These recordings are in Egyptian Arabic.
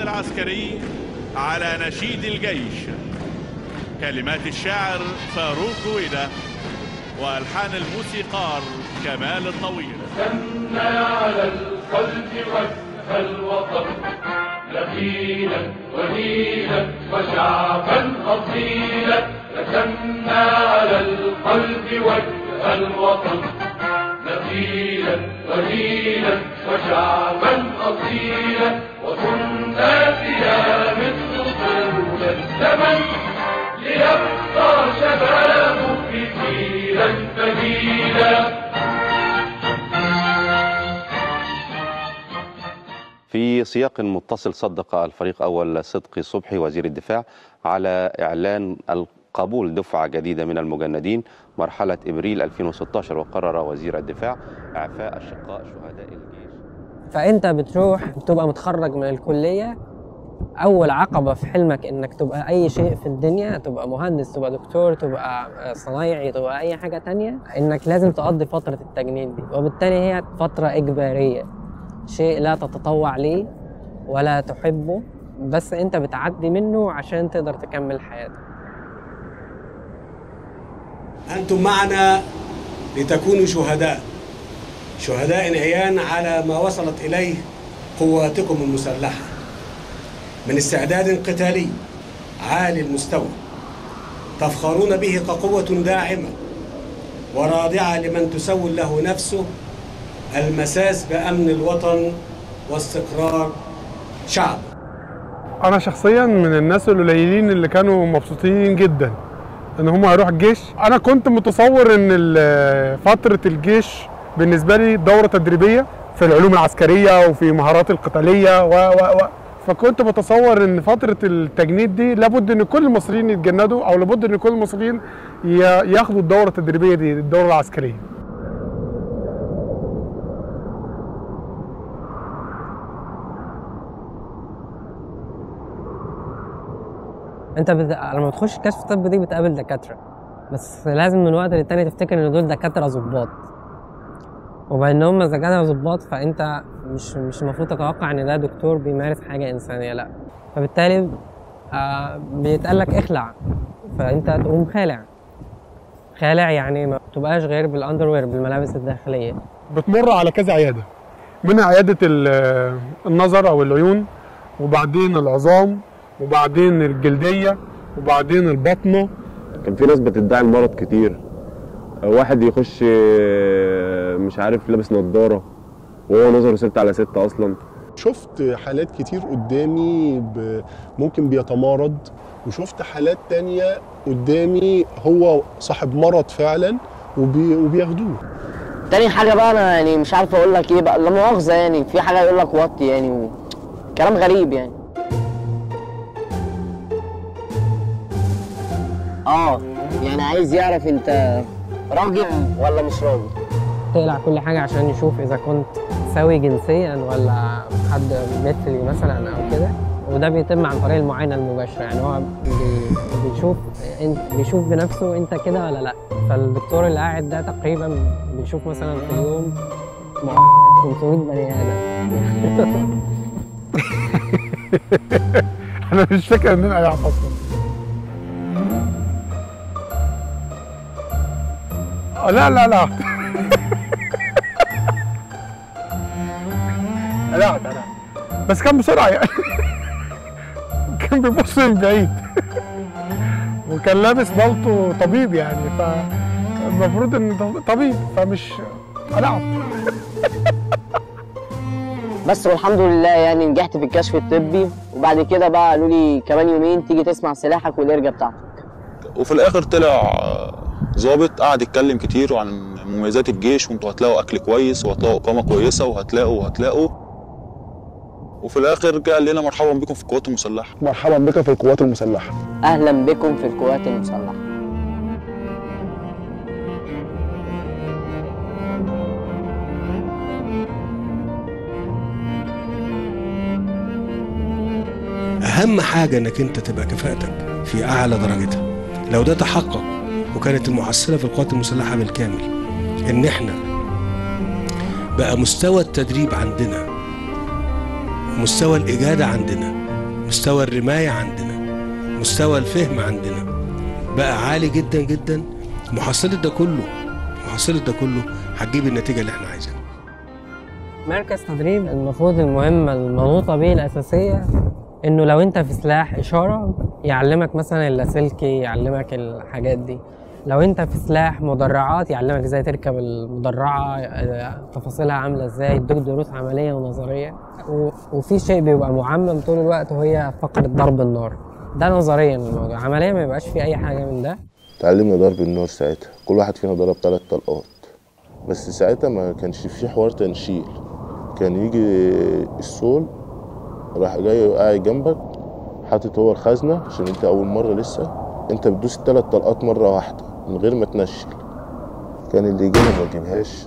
العسكري على نشيد الجيش كلمات الشاعر فاروق جويدة وألحان الموسيقار كمال الطويل سمى على القلب وجه الوطن نبيلا ودينا وشعبا أصيلا تسمى على القلب وجه الوطن نبيلا ودينا وشعبا أصيلا وكنا فيها مثل طول الزمن ليبقى شبابك جيلا بديلا في سياق متصل صدق الفريق أول صدقي صبحي وزير الدفاع على إعلان القبول دفعة جديدة من المجندين مرحلة إبريل 2016 وقرر وزير الدفاع إعفاء أشقاء شهداء الجيش فانت بتروح بتبقى متخرج من الكليه اول عقبه في حلمك انك تبقى اي شيء في الدنيا تبقى مهندس تبقى دكتور تبقى صنايعي تبقى اي حاجه تانية انك لازم تقضي فتره التجنيد دي وبالتالي هي فتره اجباريه شيء لا تتطوع ليه ولا تحبه بس انت بتعدي منه عشان تقدر تكمل حياتك أنتم معنا لتكونوا شهداء شهداء عيان على ما وصلت إليه قواتكم المسلحة من استعداد قتالي عالي المستوى تفخرون به كقوة داعمة ورادعة لمن تسول له نفسه المساس بأمن الوطن واستقرار شعبه انا شخصيا من الناس القليلين اللي كانوا مبسوطين جدا ان هم هيروحوا الجيش انا كنت متصور ان ال- فتره الجيش بالنسبه لي دوره تدريبيه في العلوم العسكريه وفي مهارات القتاليه و و و فكنت بتصور ان فتره التجنيد دي لابد ان كل المصريين يتجندوا او لابد ان كل المصريين ي- ياخدوا الدوره التدريبيه دي الدوره العسكريه انت بت... لما بتخش كشف طب دي بتقابل دكاتره بس لازم من وقت للتاني تفتكر ان دول دكاتره ظباط وبان هم دكاتره ظباط فانت مش مش المفروض تتوقع ان ده دكتور بيمارس حاجه انسانيه لا فبالتالي آه بيتقال لك اخلع فانت تقوم خالع خالع يعني ما بتبقاش غير بالاندروير بالملابس الداخليه بتمر على كذا عياده منها عياده ال- النظر او العيون وبعدين العظام وبعدين الجلديه وبعدين البطنه كان في ناس بتدعي المرض كتير واحد يخش مش عارف لابس نظارة وهو نظره ستة على ستة أصلا شفت حالات كتير قدامي ب... ممكن بيتمارض وشفت حالات تانية قدامي هو صاحب مرض فعلا وبي... وبياخدوه تاني حاجة بقى أنا يعني مش عارف أقول لك إيه بقى لا مؤاخذة يعني في حاجة يقول لك وطي يعني و... كلام غريب يعني اه يعني عايز يعرف أنت راجل ولا مش راجل تقلع كل حاجه عشان يشوف اذا كنت سوي جنسيا ولا حد مثلي مثلا او كده وده بيتم عن طريق المعاينه المباشره يعني هو بي- بيشوف انت بيشوف بنفسه انت كده ولا لا فالدكتور اللي قاعد ده تقريبا بيشوف مثلا في اليوم مع- 500 بني ادم انا مش فاكر ان انا قاعد اصلا آه، لا لا لا لا لا لا بس كان بسرعه يعني كان بيبص من بعيد وكان لابس بالطو طبيب يعني فالمفروض ان ده طبيب فمش العب بس والحمد لله يعني نجحت في الكشف الطبي وبعد كده بقى قالوا لي كمان يومين تيجي تسمع سلاحك والإرجة بتاعتك وفي الاخر طلع ظابط قعد يتكلم كتير عن مميزات الجيش وانتوا هتلاقوا اكل كويس وهتلاقوا اقامه كويسه وهتلاقوا وهتلاقوا وفي الاخر جه قال لنا مرحبا بكم في القوات المسلحه مرحبا بك في القوات المسلحة أهلا بكم في القوات المسلحة أهم حاجة إنك أنت تبقى كفاءتك في أعلى درجتها لو ده تحقق وكانت المحصلة في القوات المسلحة بالكامل إن إحنا بقى مستوى التدريب عندنا مستوى الإجادة عندنا مستوى الرماية عندنا مستوى الفهم عندنا بقى عالي جدا جدا محصلة ده كله محصلة ده كله هتجيب النتيجة اللي احنا عايزينها مركز تدريب المفروض المهمة المنوطة بيه الأساسية إنه لو أنت في سلاح إشارة يعلمك مثلا اللاسلكي يعلمك الحاجات دي لو أنت في سلاح مدرعات يعلمك إزاي تركب المدرعة آه، تفاصيلها عاملة إزاي يدوك دروس عملية ونظرية و- وفي شيء بيبقى معمم طول الوقت وهي فقرة ضرب النار ده نظريا الموضوع عمليا ما يبقاش في أي حاجة من ده اتعلمنا ضرب النار ساعتها كل واحد فينا ضرب ثلاث طلقات بس ساعتها ما كانش في حوار تنشيل كان يجي السول راح جاي قاعد جنبك حاطط هو الخزنة عشان انت أول مرة لسه انت بتدوس التلات طلقات مرة واحدة من غير ما تنشل كان اللي يجيبها ما يجيبهاش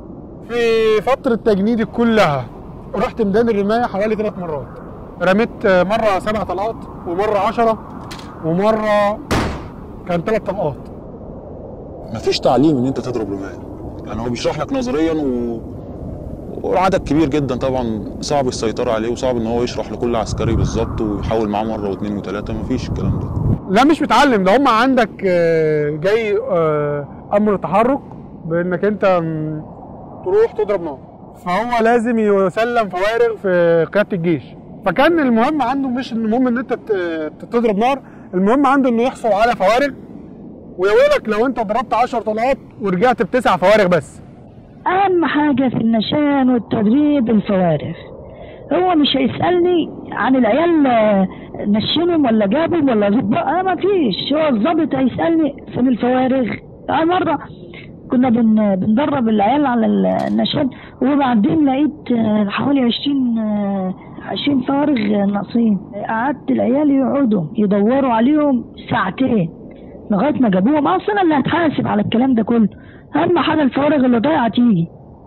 في فترة تجنيدي كلها رحت ميدان الرماية حوالي ثلاث مرات رميت مرة سبع طلقات ومرة عشرة ومرة كان ثلاث طلقات مفيش تعليم ان انت تضرب رماية يعني هو بيشرح لك نظريا و... والعدد كبير جدا طبعا صعب السيطرة عليه وصعب ان هو يشرح لكل عسكري بالظبط ويحاول معاه مرة واثنين وثلاثة مفيش الكلام ده لا مش متعلم ده هم عندك آه، جاي آه، امر تحرك بانك انت م، تروح تضرب نار فهو لازم يسلم فوارغ في قياده الجيش فكان المهم عنده مش المهم ان انت ت- تضرب نار المهم عنده انه يحصل على فوارغ ويقولك لو انت ضربت 10 طلقات ورجعت بتسع فوارغ بس أهم حاجة في النشان والتدريب الفوارغ هو مش هيسألني عن العيال آه، نشنهم ولا جابهم ولا ظبط أنا ما فيش هو الظابط هيسألني فين الفوارغ أنا مرة كنا بن بندرب العيال على النشان وبعدين لقيت آه، حوالي عشرين آه، عشرين فارغ ناقصين قعدت العيال يقعدوا يدوروا عليهم ساعتين لغايه ما جابوهم اصلا اللي هتحاسب على الكلام ده كله اهم حاجه الفوارغ اللي ضايعه تيجي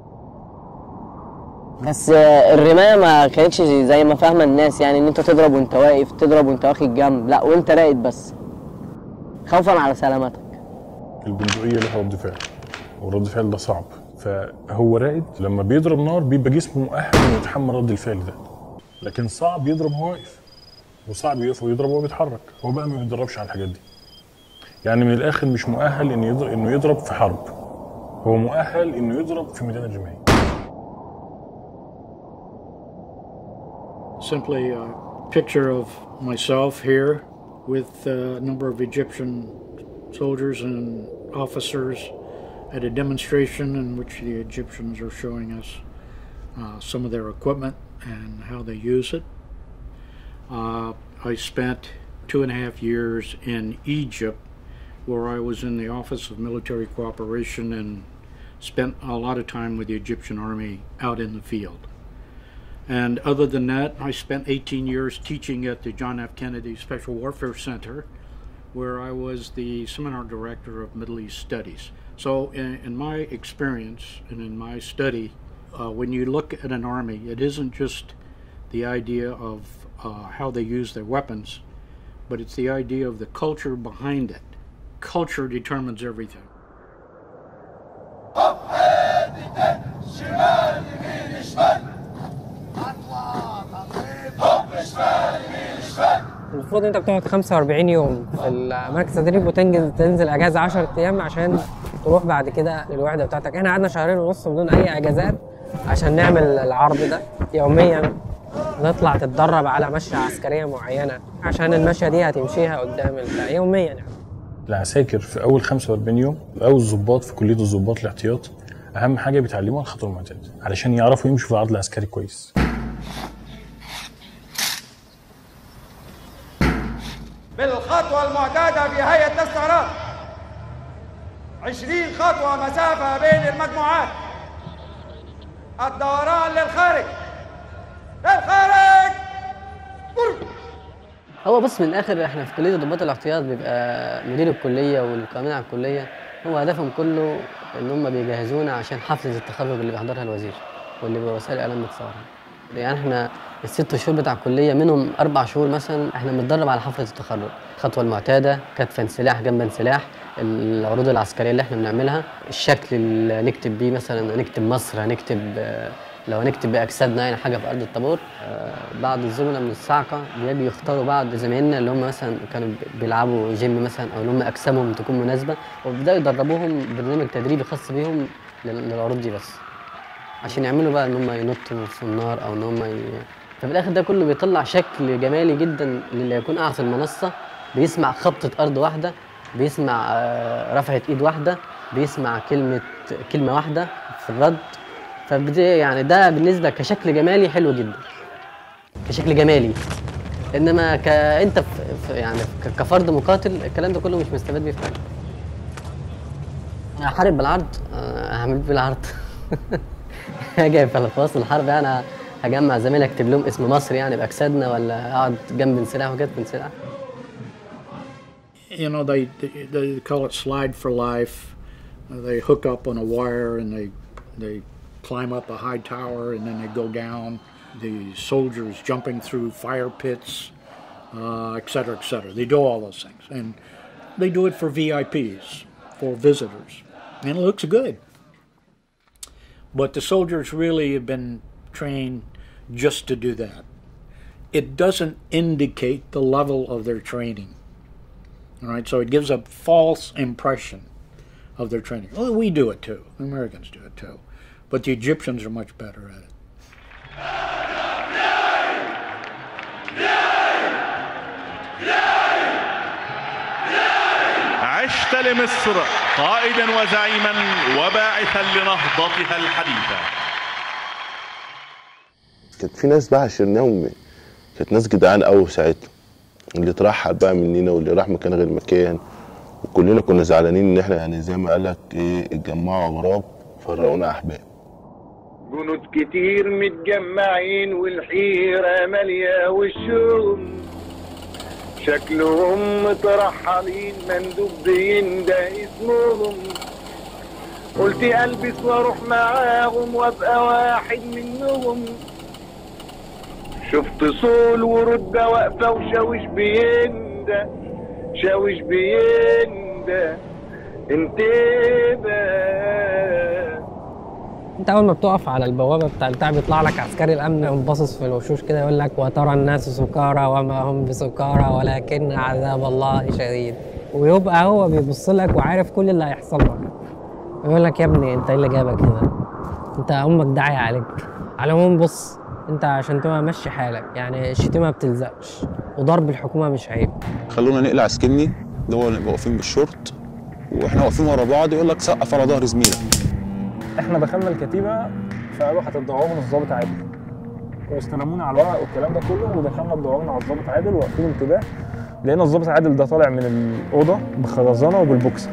بس آه، الرماية ما كانتش زي ما فاهمة الناس يعني ان انت تضرب وانت واقف تضرب وانت واخد جنب لا وانت راقد بس خوفا على سلامتك البندقية لها رد فعل ورد فعل ده صعب فهو راقد لما بيضرب نار بيبقى جسمه مؤهل انه يتحمل رد الفعل ده لكن صعب يضرب وهو واقف وصعب يقف ويضرب وهو بيتحرك هو بقى ما بيتدربش على الحاجات دي يعني من الاخر مش مؤهل انه يضرب انه يضرب في حرب هو مؤهل انه يضرب في ميدان الرماية simply a picture of myself here with a number of Egyptian soldiers and officers at a demonstration in which the Egyptians are showing us uh, some of their equipment and how they use it. Uh, I spent two and a half years in Egypt where I was in the Office of Military Cooperation and spent a lot of time with the Egyptian Army out in the field. And other than that, I spent 18 years teaching at the John F. Kennedy Special Warfare Center, where I was the seminar director of Middle East Studies. So, in, in my experience and in my study, uh, when you look at an army, it isn't just the idea of uh, how they use their weapons, but it's the idea of the culture behind it. Culture determines everything. المفروض انت بتقعد 45 يوم في المركز التدريب وتنزل تنزل اجازه 10 ايام عشان تروح بعد كده للوحده بتاعتك احنا قعدنا شهرين ونص بدون اي اجازات عشان نعمل العرض ده يوميا نطلع تتدرب على مشية عسكرية معينة عشان المشية دي هتمشيها قدام البتاع يوميا يعني العساكر في اول 45 يوم او الضباط في كليه الضباط الاحتياط اهم حاجه بيتعلموها الخطوه المعتاده علشان يعرفوا يمشوا في العرض العسكري كويس بالخطوة المعتادة في هيئة الاستعراض عشرين خطوة مسافة بين المجموعات الدوران للخارج للخارج هو بص من الاخر احنا في كليه ضباط الاحتياط بيبقى مدير الكليه والقائمين على الكليه هو هدفهم كله ان هم بيجهزونا عشان حفله التخرج اللي بيحضرها الوزير واللي بوسائل الاعلام بتصورها يعني احنا الست شهور بتاع الكليه منهم اربع شهور مثلا احنا بنتدرب على حفله التخرج الخطوه المعتاده كتف انسلاح جنب انسلاح العروض العسكريه اللي احنا بنعملها الشكل اللي نكتب بيه مثلا هنكتب مصر هنكتب آه، لو هنكتب باجسادنا يعني حاجه في ارض الطابور آه، بعض الزملاء من الصاعقه بيجوا يختاروا بعض زمايلنا اللي هم مثلا كانوا بيلعبوا جيم مثلا او اللي هم اجسامهم تكون مناسبه وبيبداوا يدربوهم برنامج تدريبي خاص بيهم لل- للعروض دي بس عشان يعملوا بقى ان هم ينطوا في النار او ان هم ي... ففي الاخر ده كله بيطلع شكل جمالي جدا للي يكون قاعد في المنصه بيسمع خبطه ارض واحده بيسمع آه، رفعه ايد واحده بيسمع كلمه كلمه واحده في الرد فبدي يعني ده بالنسبه كشكل جمالي حلو جدا كشكل جمالي انما كانت في في- يعني ك- كفرد مقاتل الكلام ده كله مش مستفاد بيه في حاجه هحارب بالعرض آه، هعمل إيه بالعرض هاجي في فاصل الحرب يعني هجمع زمايلي اكتب لهم اسم مصر يعني باجسادنا ولا اقعد جنب انسلاح وكده انسلاح you know, they, they call it slide for life. Uh, they hook up on a wire and they they climb up a high tower and then they go down. The soldiers jumping through fire pits, uh, et cetera, et cetera. They do all those things, and they do it for VIPs, for visitors, and it looks good. But the soldiers really have been trained just to do that. It doesn't indicate the level of their training. All right, so it gives a false impression of their training. Well, we do it too. The Americans do it too. But the Egyptians are much better at it. عشت لمصر قائدا وزعيما وباعثا لنهضتها الحديثة كانت في ناس بقى عشرناهم كانت ناس جدعان قوي ساعتها اللي اترحل بقى مننا واللي راح مكان غير مكان وكلنا كنا زعلانين ان احنا يعني زي ما قالك ايه اتجمعوا اغراب فرقونا احباب جنود كتير متجمعين والحيرة مالية وشهم شكلهم مترحلين مندوب بيندى اسمهم قلت البس واروح معاهم وابقى واحد منهم شفت صول ورتبة واقفة وشاوش بيندى شاوش بيندى انتبه انت اول ما بتقف على البوابه بتاع البتاع بيطلع لك عسكري الامن يقوم باصص في الوشوش كده يقول لك وترى الناس سكارى وما هم بسكارى ولكن عذاب الله شديد ويبقى هو بيبص لك وعارف كل اللي هيحصل لك يقول لك يا ابني انت ايه اللي جابك هنا انت امك داعيه عليك على العموم بص انت عشان تبقى ماشي حالك يعني الشتيمه ما بتلزقش وضرب الحكومه مش عيب خلونا نقلع سكني اللي هو نبقى واقفين بالشورت واحنا واقفين ورا بعض يقول لك سقف على ظهر زميلك احنا دخلنا الكتيبه فقالوا هتدعوا من الضابط عادل واستلمونا على الورق والكلام ده كله ودخلنا اتدورنا على الضابط عادل واقفين انتباه لقينا الضابط عادل ده طالع من الاوضه بخرزانه وبالبوكسر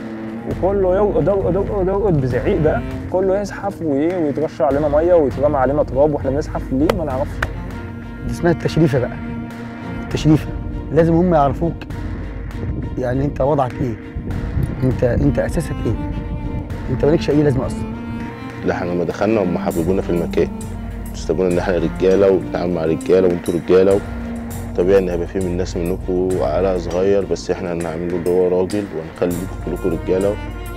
وكله يرقد يرقد يرقد يرقد بزعيق بقى كله يزحف وايه ويترش علينا ميه ويترمى علينا تراب واحنا بنزحف ليه ما نعرفش دي اسمها التشريفه بقى التشريفه لازم هم يعرفوك يعني انت وضعك ايه انت انت اساسك ايه انت مالكش اي لازمه اصلا لا احنا لما دخلنا هم حببونا في المكان استبونا ان احنا رجاله وبنتعامل مع رجاله وانتوا رجاله طبيعي ان هيبقى في من الناس منكم عقلها صغير بس احنا هنعمله اللي هو راجل وهنخليكم كلكم رجاله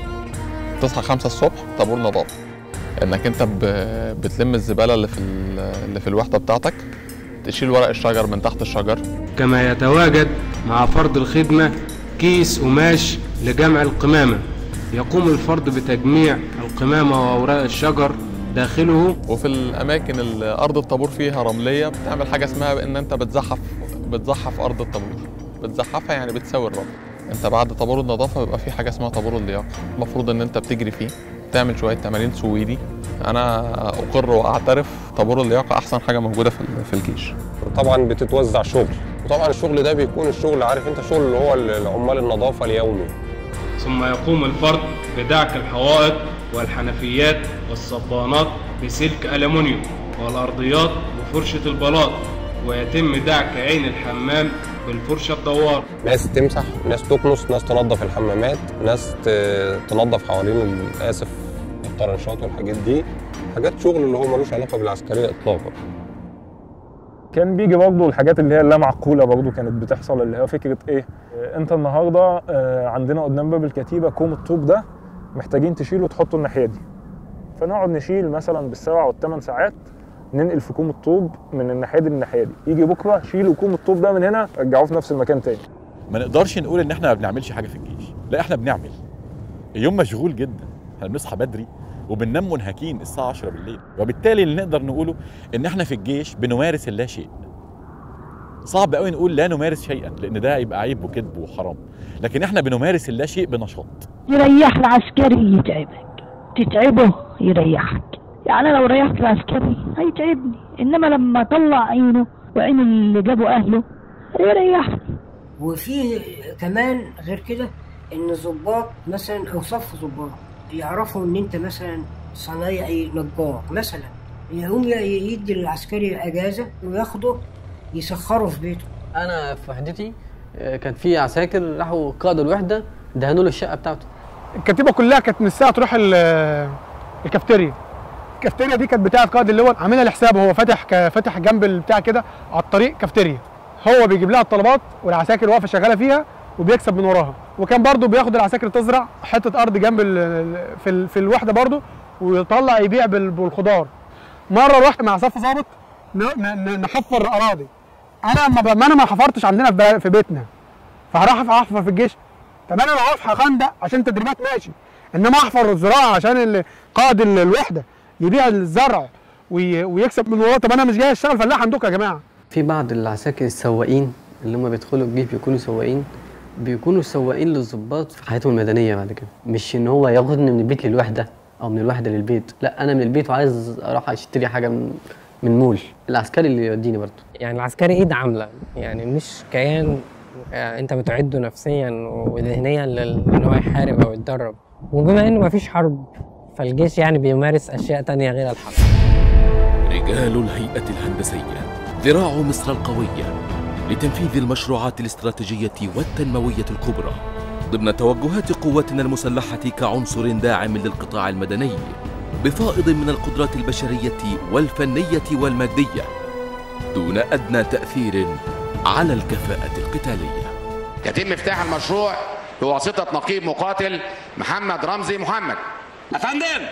تصحى خمسة الصبح طابور نظافة انك انت ب- بتلم الزبالة اللي في ال- اللي في الوحدة بتاعتك تشيل ورق الشجر من تحت الشجر كما يتواجد مع فرد الخدمة كيس قماش لجمع القمامة يقوم الفرد بتجميع القمامة وأوراق الشجر داخله وفي الاماكن اللي ارض الطابور فيها رملية بتعمل حاجة اسمها ان انت بتزحف بتزحف ارض الطابور بتزحفها يعني بتساوي الرمل انت بعد طابور النظافة بيبقى في حاجة اسمها طابور اللياقة المفروض ان انت بتجري فيه تعمل شوية تمارين سويدي انا اقر واعترف طابور اللياقة احسن حاجة موجودة في ال- في الجيش طبعا بتتوزع شغل وطبعا الشغل ده بيكون الشغل عارف انت شغل اللي هو العمال النظافه اليومي ثم يقوم الفرد بدعك الحوائط والحنفيات والصبانات بسلك ألمنيوم والأرضيات بفرشة البلاط ويتم دعك عين الحمام بالفرشة الدوار ناس تمسح ناس تكنس ناس تنظف الحمامات ناس ت- تنظف حوالين اسف الطرنشات والحاجات دي حاجات شغل اللي هو ملوش علاقه بالعسكريه اطلاقا كان بيجي برضه الحاجات اللي هي اللا معقوله برضه كانت بتحصل اللي هي فكره ايه آه، انت النهارده آه، عندنا قدام باب الكتيبه كوم الطوب ده محتاجين تشيله وتحطه الناحيه دي فنقعد نشيل مثلا بالسبع والثمان ساعات ننقل في كوم الطوب من الناحيه دي للناحيه دي يجي بكره شيلوا كوم الطوب ده من هنا رجعوه في نفس المكان تاني ما نقدرش نقول ان احنا ما بنعملش حاجه في الجيش لا احنا بنعمل اليوم مشغول جدا احنا بنصحى بدري وبننام منهكين الساعه 10 بالليل وبالتالي اللي نقدر نقوله ان احنا في الجيش بنمارس اللا شيء صعب قوي نقول لا نمارس شيئا لان ده يبقى عيب وكذب وحرام لكن احنا بنمارس اللا شيء بنشاط يريح العسكري يتعبك تتعبه يريحك يعني لو ريحت العسكري هيتعبني انما لما طلع عينه وعين اللي جابوا اهله يريحني وفي كمان غير كده ان ظباط مثلا او صف ظباط يعرفوا ان انت مثلا صنايعي نجار مثلا يقوم ي- يدي العسكري اجازه وياخده يسخره في بيته انا في وحدتي آه، كان في عساكر راحوا قادوا الوحده دهنوا له الشقه بتاعته الكتيبه كلها كانت من الساعه تروح ال- الكافتيريا الكافتيريا دي كانت بتاعه قائد اللي هو عاملها لحسابه هو فاتح ك- فاتح جنب البتاع كده على الطريق كافتيريا هو بيجيب لها الطلبات والعساكر واقفه شغاله فيها وبيكسب من وراها وكان برضو بياخد العساكر تزرع حته ارض جنب ال- في ال- في الوحده برضو ويطلع يبيع بال- بالخضار مره رحت مع صف ظابط ن- ن- نحفر اراضي انا ما ب- ما انا ما حفرتش عندنا في ب- في بيتنا فهروح احفر في الجيش طب انا لو هروح خندق عشان تدريبات ماشي انما احفر الزراعه عشان ال- قائد ال- الوحده يبيع الزرع وي- ويكسب من وراه طب انا مش جاي اشتغل فلاح عندكم يا جماعه في بعض العساكر السواقين اللي هم بيدخلوا الجيش بيكونوا سواقين بيكونوا سواقين للضباط في حياتهم المدنيه بعد كده مش ان هو ياخدني من البيت للوحده او من الوحده للبيت لا انا من البيت وعايز اروح اشتري حاجه من من مول العسكري اللي يوديني برضه يعني العسكري ايد عامله يعني مش كيان آه، انت بتعده نفسيا وذهنيا لل- ان هو يحارب او يتدرب وبما انه مفيش حرب فالجيش يعني بيمارس اشياء تانية غير الحرب رجال الهيئة الهندسية ذراع مصر القوية لتنفيذ المشروعات الاستراتيجية والتنموية الكبرى ضمن توجهات قواتنا المسلحة كعنصر داعم للقطاع المدني بفائض من القدرات البشرية والفنية والمادية دون أدنى تأثير على الكفاءة القتالية يتم افتتاح المشروع بواسطة نقيب مقاتل محمد رمزي محمد أفندم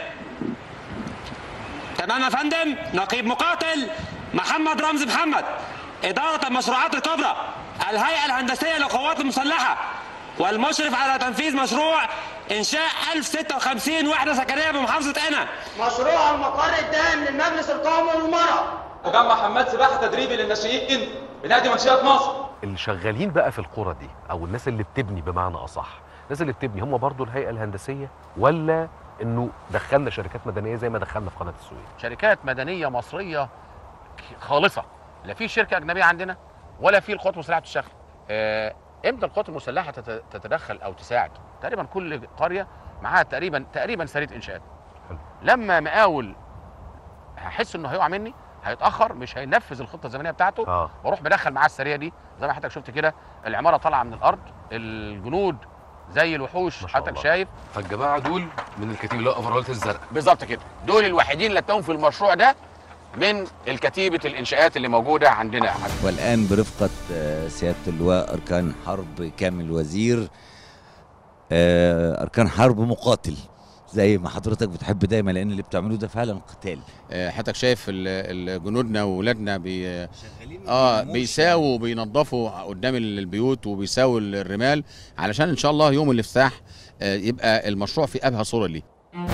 تمام يا فندم نقيب مقاتل محمد رمزي محمد إدارة المشروعات الكبرى الهيئة الهندسية للقوات المسلحة والمشرف على تنفيذ مشروع إنشاء 1056 وحدة سكنية بمحافظة قنا مشروع المقر الدائم للمجلس القومي للمرأة مجمع حماد سباحه تدريبي للناشئين بنادي منشئه مصر اللي شغالين بقى في القرى دي او الناس اللي بتبني بمعنى اصح الناس اللي بتبني هم برضو الهيئه الهندسيه ولا انه دخلنا شركات مدنيه زي ما دخلنا في قناه السويس شركات مدنيه مصريه خالصه لا في شركه اجنبيه عندنا ولا في القوات المسلحه بتشتغل آه، امتى القوات المسلحه تت- تتدخل او تساعد تقريبا كل قريه معاها تقريبا تقريبا سريه انشاءات لما مقاول هحس انه هيقع مني هيتاخر مش هينفذ الخطه الزمنيه بتاعته اه واروح مدخل معاه السريه دي زي ما حضرتك شفت كده العماره طالعه من الارض الجنود زي الوحوش حضرتك شايف فالجماعه دول من الكتيب اللي هو افرالات الزرق بالظبط كده دول الوحيدين اللي اتهم في المشروع ده من الكتيبه الانشاءات اللي موجوده عندنا والآن برفقة آه، سيادة اللواء أركان حرب كامل وزير آه، أركان حرب مقاتل زي ما حضرتك بتحب دايما لأن اللي بتعملوه ده فعلا قتال آه، حضرتك شايف ال- ال- جنودنا واولادنا بي اه بيساووا وبينظفوا قدام ال- البيوت وبيساووا ال- الرمال علشان ان شاء الله يوم الافتتاح آه، يبقى المشروع في ابهى صوره ليه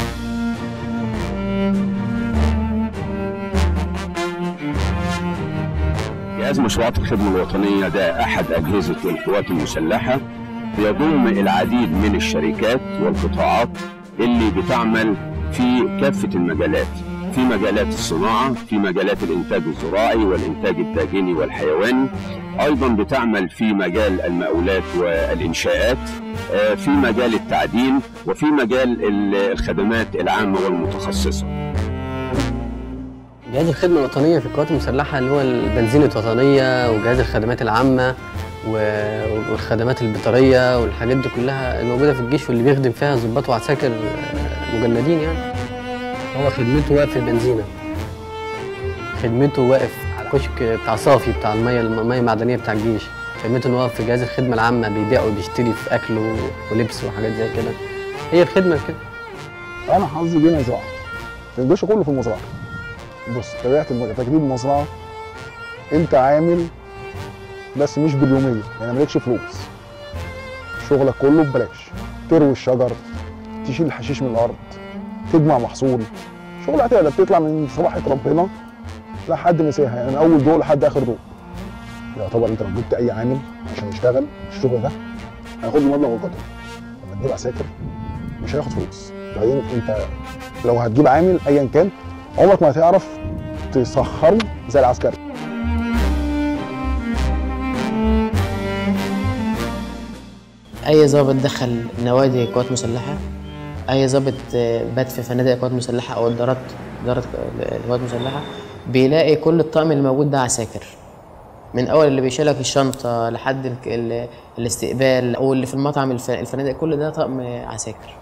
جهاز مشروعات الخدمة الوطنية ده أحد أجهزة القوات المسلحة بيضم العديد من الشركات والقطاعات اللي بتعمل في كافة المجالات في مجالات الصناعة في مجالات الإنتاج الزراعي والإنتاج الداجني والحيواني أيضا بتعمل في مجال المقاولات والإنشاءات آه، في مجال التعدين وفي مجال ال- الخدمات العامة والمتخصصة جهاز الخدمة الوطنية في القوات المسلحة اللي هو البنزين الوطنية وجهاز الخدمات العامة و- والخدمات البيطرية والحاجات دي كلها الموجودة في الجيش واللي بيخدم فيها ضباط وعساكر آه، مجندين يعني هو خدمته واقف في البنزينة خدمته واقف على كشك بتاع صافي بتاع المية المية المعدنية بتاع الجيش خدمته ان هو واقف في جهاز الخدمة العامة بيبيع وبيشتري في أكل و- ولبس وحاجات زي كده هي الخدمة كده انا حظي بيه نزاع الجيش كله في المزرعه بص طبيعه الم- تجنيب المزرعه انت عامل بس مش باليوميه يعني مالكش فلوس شغلك كله ببلاش تروي الشجر تشيل الحشيش من الارض تجمع محصول شغل اعتيادي بتطلع من صباحة ربنا لحد مساها يعني من اول دور لحد اخر دور يعتبر انت لو جبت اي عامل عشان يشتغل الشغل ده هياخد له مبلغ وقدره لما تجيب عساكر مش هياخد فلوس بعدين انت لو هتجيب عامل ايا كان عمرك ما هتعرف تسخره زي العسكري اي ضابط دخل نوادي قوات مسلحه اي ضابط آه، بات في فنادق قوات مسلحه او ادارات اداره قوات مسلحه بيلاقي كل الطقم اللي موجود ده عساكر من اول اللي بيشيلك الشنطه لحد ال- ال- الاستقبال او اللي في المطعم الف- الفنادق كل ده طقم عساكر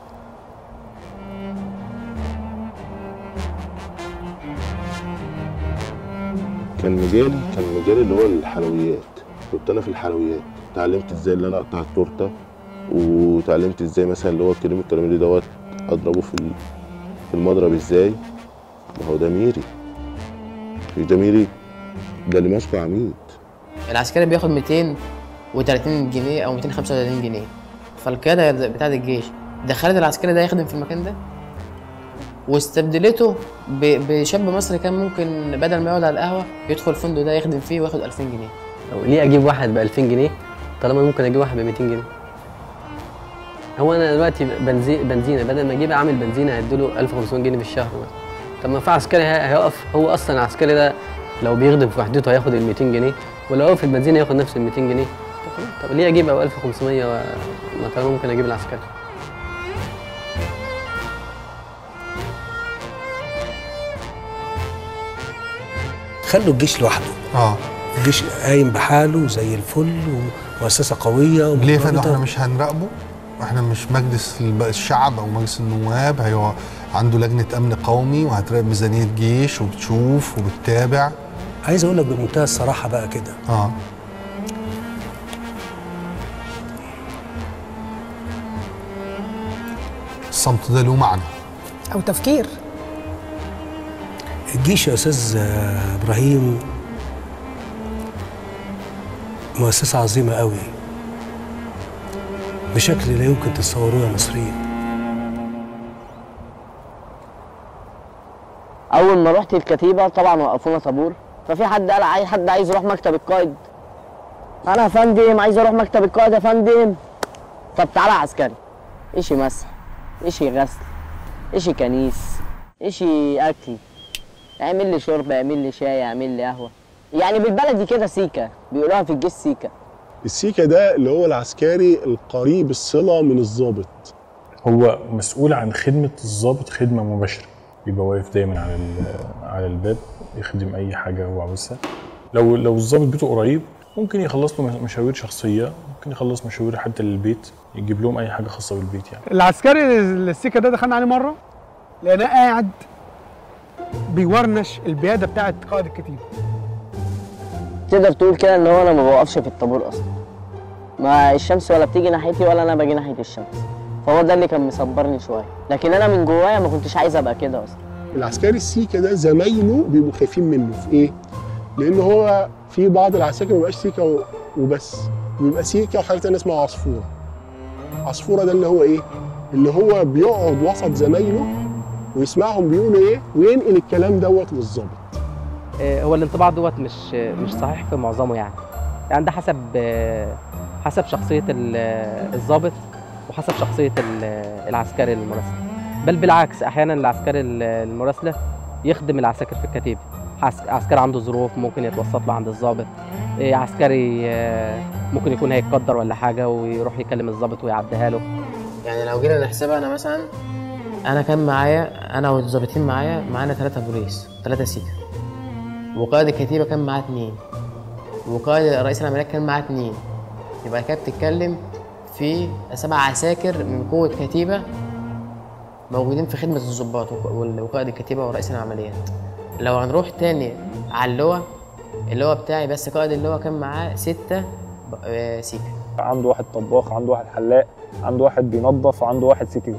كان مجالي كان مجالي اللي هو الحلويات كنت انا في الحلويات اتعلمت ازاي اللي انا اقطع التورته وتعلمت ازاي مثلا اللي هو الكريم الكراميلي دوت اضربه في ال- في المضرب ازاي ما هو ده ميري مش ده ميري ده اللي ماسكه عميد العسكري بياخد 230 جنيه او 235 جنيه فالقياده بتاعه الجيش دخلت العسكري ده يخدم في المكان ده واستبدلته ب- بشاب مصري كان ممكن بدل ما يقعد على القهوه يدخل الفندق ده يخدم فيه وياخد 2000 جنيه أو ليه اجيب واحد ب 2000 جنيه طالما ممكن اجيب واحد ب 200 جنيه هو انا دلوقتي بنزين بنزينه بدل ما اجيب عامل بنزينه هديله 1500 جنيه في الشهر مثلا طب ما في عسكري هي- هيقف هو اصلا العسكري ده لو بيخدم في وحدته هياخد ال 200 جنيه ولو وقف في البنزينه هياخد نفس ال 200 جنيه طب خلاص، طب ليه اجيب او 1500 و... ما طالما ممكن اجيب العسكري خلوا الجيش لوحده اه الجيش قايم بحاله زي الفل ومؤسسه قويه ليه يا فندم ومرتبطة. احنا مش هنراقبه احنا مش مجلس الب- الشعب او مجلس النواب هي عنده لجنه امن قومي وهتراقب ميزانيه جيش وبتشوف وبتتابع عايز اقول لك بمنتهى الصراحه بقى كده اه الصمت ده له معنى او تفكير الجيش يا استاذ آه، ابراهيم مؤسسه عظيمه قوي بشكل لا يمكن تتصوروه يا مصريين اول ما رحت الكتيبه طبعا وقفونا طابور ففي حد قال عايز حد عايز يروح مكتب القائد انا يا فندم عايز اروح مكتب القائد يا فندم طب تعالى يا عسكري اشي مسح اشي غسل اشي كنيس اشي اكل اعمل لي شرب اعمل لي شاي اعمل لي قهوه يعني بالبلدي كده سيكه بيقولوها في الجيش سيكه السيكا ده اللي هو العسكري القريب الصلة من الضابط هو مسؤول عن خدمة الضابط خدمة مباشرة بيبقى واقف دايما على ال- على الباب يخدم أي حاجة هو عاوزها لو لو الضابط بيته قريب ممكن يخلص له مشاوير شخصية ممكن يخلص مشاوير حتى للبيت يجيب لهم أي حاجة خاصة بالبيت يعني العسكري السكه ده دخلنا عليه مره لقيناه قاعد بيورنش البياده بتاعت قائد الكتيبه تقدر تقول كده ان هو انا ما بوقفش في الطابور اصلا ما الشمس ولا بتيجي ناحيتي ولا انا باجي ناحيه الشمس فهو ده اللي كان مصبرني شويه لكن انا من جوايا ما كنتش عايز ابقى كده اصلا العسكري السيكا ده زمايله بيبقوا خايفين منه في ايه؟ لان هو في بعض العساكر ما بيبقاش سيكا و- وبس بيبقى سيكا وحاجه تانية اسمها عصفوره عصفوره ده اللي هو ايه؟ اللي هو بيقعد وسط زمايله ويسمعهم بيقولوا ايه وينقل الكلام دوت للظابط آه، هو الانطباع دوت مش مش صحيح في معظمه يعني يعني ده حسب آه، حسب شخصية ال- آه، الضابط وحسب شخصية ال- آه، العسكري المراسل بل بالعكس أحيانا العسكري ال- المراسلة يخدم العساكر في الكتيبة عسك- عسكري عنده ظروف ممكن يتوسط له عند الضابط آه، عسكري آه، ممكن يكون هيتقدر ولا حاجة ويروح يكلم الضابط ويعديها له يعني لو جينا نحسبها انا مثلا انا كان معايا انا والظابطين معايا معانا ثلاثة بوليس ثلاثة سيكا وقائد الكتيبة كان معاه اتنين وقائد رئيس العمليات كان معاه اتنين يبقى كده بتتكلم في سبع عساكر من قوة كتيبة موجودين في خدمة الضباط وق- وال- وقائد الكتيبة ورئيس العمليات لو هنروح تاني على اللواء اللواء بتاعي بس قائد اللواء كان معاه ستة ب- آه، سيكا عنده واحد طباخ عنده واحد حلاق عنده واحد بينظف عنده واحد سكرتير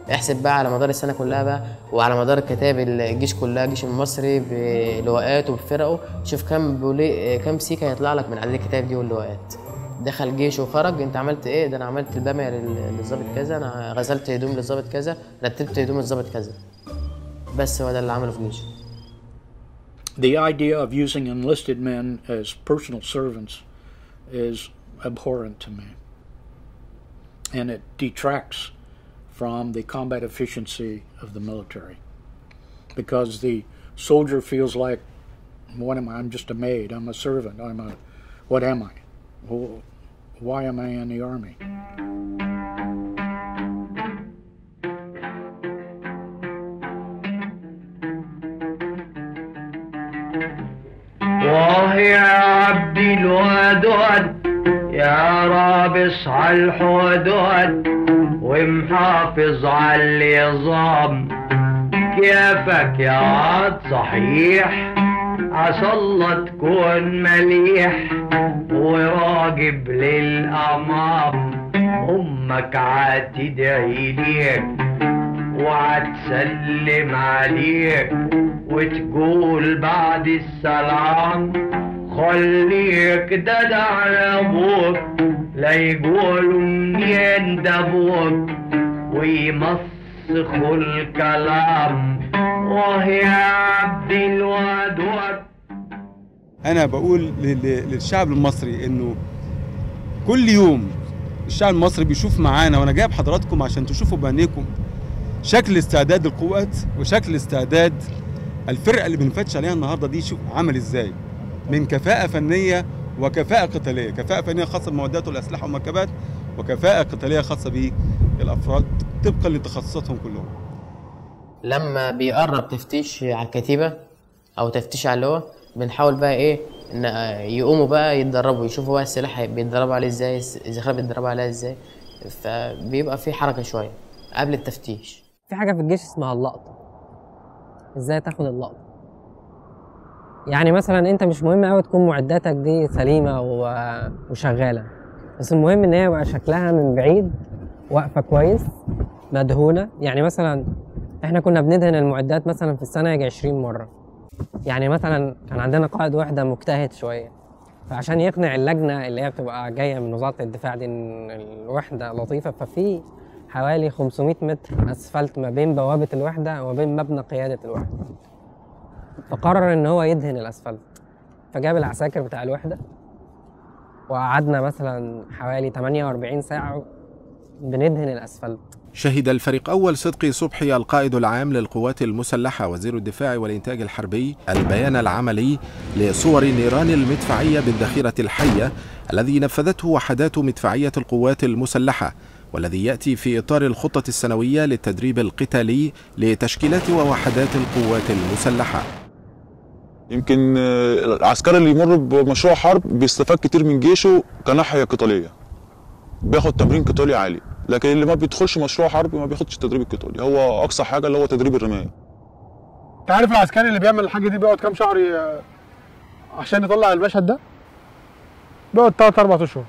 احسب بقى على مدار السنه كلها بقى وعلى مدار الكتاب الجيش كلها الجيش المصري بلواءاته وبفرقه شوف كم بولي كم سيكه هيطلع لك من عدد الكتاب دي واللواءات دخل جيش وخرج انت عملت ايه ده انا عملت الباميه لل- للظابط كذا انا غسلت هدوم للظابط كذا رتبت هدوم الظابط كذا بس هو ده اللي عمله في الجيش The idea of using enlisted men as personal servants is abhorrent to me. And it detracts from the combat efficiency of the military. Because the soldier feels like, what am I? I'm just a maid, I'm a servant, I'm a, what am I? Wh- Why am I in the army? واه يا عبدي الودود يا رابص على الحدود ومحافظ على النظام كيفك يا عاد صحيح عسى الله تكون مليح وراقب للأمام أمك عتدعي ليك وعتسلم عليك وتقول بعد السلام خليك دد على ابوك لا يقولوا منين ده ابوك ويمسخوا الكلام واه يا عبد الودود انا بقول لل- لل- للشعب المصري انه كل يوم الشعب المصري بيشوف معانا وانا جايب حضراتكم عشان تشوفوا بعينيكم شكل استعداد القوات وشكل استعداد الفرقه اللي بنفتش عليها النهارده دي شوف عمل ازاي من كفاءه فنيه وكفاءه قتاليه كفاءه فنيه خاصه بمعدات والاسلحه والمركبات وكفاءه قتاليه خاصه بالافراد طبقا لتخصصاتهم كلهم لما بيقرب تفتيش على الكتيبة أو تفتيش على اللواء بنحاول بقى إيه إن يقوموا بقى يتدربوا يشوفوا بقى السلاح بيتدربوا عليه إزاي الذخيرة بيتدربوا عليها إزاي فبيبقى في حركة شوية قبل التفتيش في حاجه في الجيش اسمها اللقطه ازاي تاخد اللقطه يعني مثلا انت مش مهم قوي تكون معداتك دي سليمه و- وشغاله بس المهم ان هي يبقى شكلها من بعيد واقفه كويس مدهونه يعني مثلا احنا كنا بندهن المعدات مثلا في السنه يجي 20 مره يعني مثلا كان عندنا قائد وحده مجتهد شويه فعشان يقنع اللجنه اللي هي بتبقى جايه من وزاره الدفاع دي ان الوحده لطيفه ففي حوالي 500 متر اسفلت ما بين بوابه الوحده وما بين مبنى قياده الوحده فقرر ان هو يدهن الاسفلت فجاب العساكر بتاع الوحده وقعدنا مثلا حوالي 48 ساعه بندهن الاسفلت شهد الفريق أول صدقي صبحي القائد العام للقوات المسلحة وزير الدفاع والإنتاج الحربي البيان العملي لصور النيران المدفعية بالذخيرة الحية الذي نفذته وحدات مدفعية القوات المسلحة والذي يأتي في إطار الخطة السنوية للتدريب القتالي لتشكيلات ووحدات القوات المسلحة يمكن آه، العسكري اللي يمر بمشروع حرب بيستفاد كتير من جيشه كناحيه قتاليه بياخد تمرين قتالي عالي لكن اللي ما بيدخلش مشروع حرب ما بياخدش التدريب القتالي هو اقصى حاجه اللي هو تدريب الرمايه انت عارف العسكري اللي بيعمل الحاجه دي بيقعد كام شهر ي- عشان يطلع المشهد ده بيقعد تلات اربع اشهر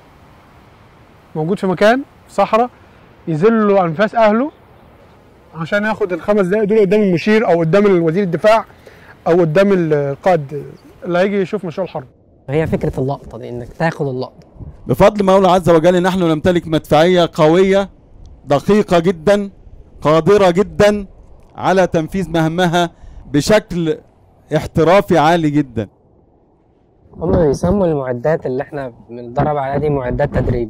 موجود في مكان في صحراء يذل له انفاس اهله عشان ياخد الخمس دقايق دول قدام المشير او قدام وزير الدفاع او قدام القائد اللي هيجي يشوف مشروع الحرب هي فكره اللقطه دي انك تاخد اللقطه بفضل مولى عز وجل نحن نمتلك مدفعية قوية دقيقة جدا قادرة جدا على تنفيذ مهمها بشكل احترافي عالي جدا هم بيسموا المعدات اللي احنا بنتدرب عليها دي معدات تدريب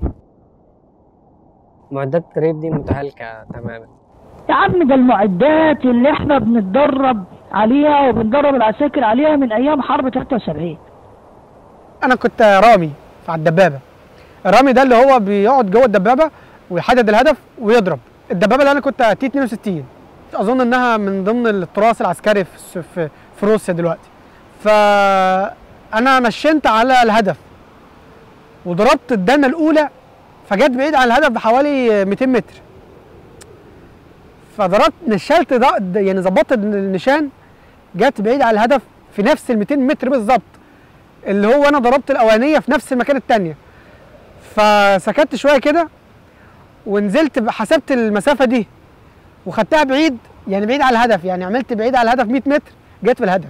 معدات التدريب دي متهالكه تماما يا عم ده المعدات اللي احنا بنتدرب عليها وبندرب العساكر عليها من ايام حرب 73 انا كنت رامي على الدبابه الرامي ده اللي هو بيقعد جوه الدبابه ويحدد الهدف ويضرب الدبابه اللي انا كنت تي 62 اظن انها من ضمن التراث العسكري في في, في روسيا دلوقتي فانا نشنت على الهدف وضربت الدنه الاولى فجت بعيد عن الهدف بحوالي 200 متر فضربت نشلت ض- يعني ظبطت النشان جت بعيد عن الهدف في نفس ال 200 متر بالظبط اللي هو انا ضربت الاولانيه في نفس المكان الثانيه فسكت شويه كده ونزلت ب- حسبت المسافه دي وخدتها بعيد يعني بعيد على الهدف يعني عملت بعيد على الهدف 100 متر جت في الهدف